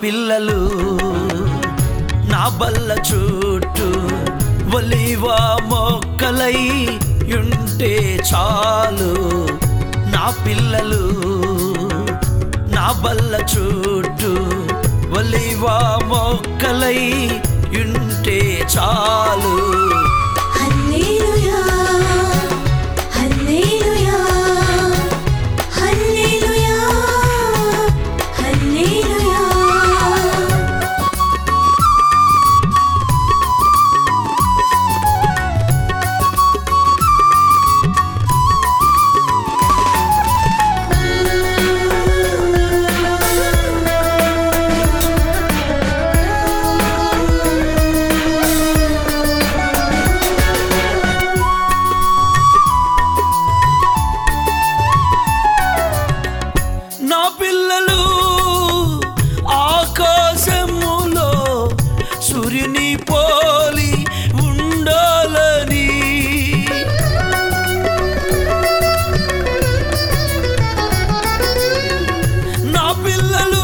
పిల్లలు నా బల్ల చుట్టూ ఒలివ మొక్కలై ఉంటే చాలు నా పిల్లలు నా బల్ల చుట్టూ ఒలివ మొక్కలై ఉంటే చాలు హల్లెలూయా హల్లెలూయా హల్లెలూయా హల్లెలూయా నా పిల్లలు ఆకాశములో సూర్యుని పోలి ఉండాలని నా పిల్లలు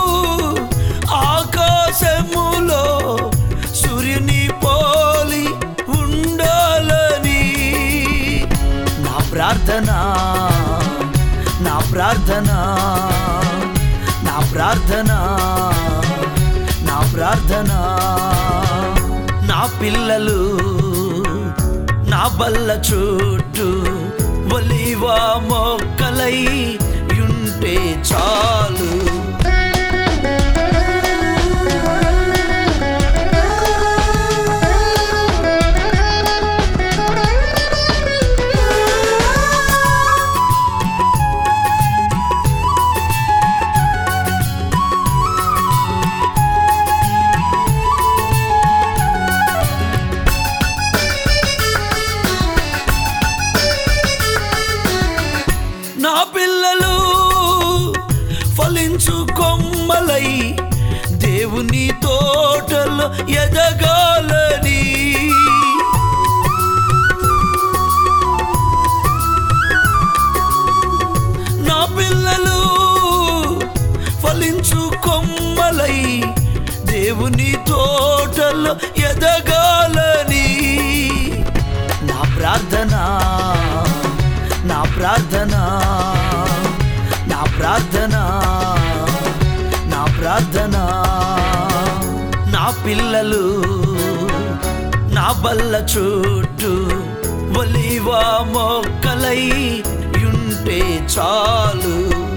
ఆకాశములో సూర్యుని పోలి ఉండాలని నా ప్రార్థన నా ప్రార్థన నా ప్రార్థన నా ప్రార్థన నా పిల్లలు నా బల్ల చుట్టూ ఒలివ మొక్కలై ఉంటే చాలు నా పిల్లలు ఫలించు కొమ్మలై దేవుని తోటలో ఎదగాలని నా పిల్లలు ఫలించు కొమ్మలై దేవుని తోటలో ఎదగాలని నా ప్రార్థన నా ప్రార్థన నా ప్రార్థన నా ప్రార్థన నా పిల్లలు నా బల్ల చుట్టూ ఒలివ మొక్కలై ఉంటే చాలు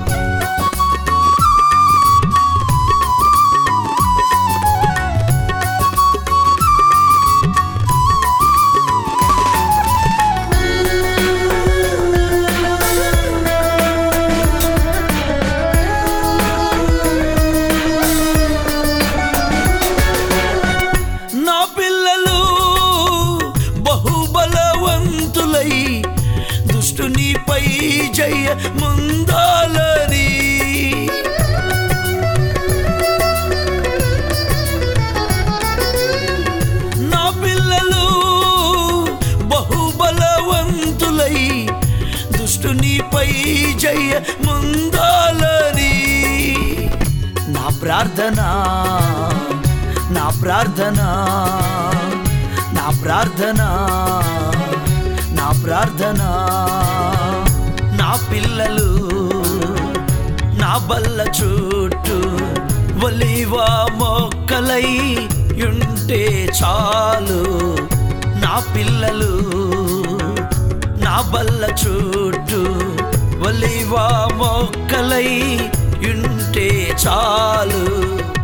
నా పిల్లలు బహుబలవంతులై దుష్టునిపై జయ ముందాలని నా పిల్లలు బహుబలవంతులై దుష్టునిపై జయ ముందాలని నా ప్రార్థన నా ప్రార్థన నా ప్రార్థన నా ప్రార్థన నా పిల్లలు నా బల్ల చుట్టూ ఒలివ మొక్కలై ఉంటే చాలు నా పిల్లలు నా బల్ల చుట్టూ ఒలివ మొక్కలై ఉంటే చాలు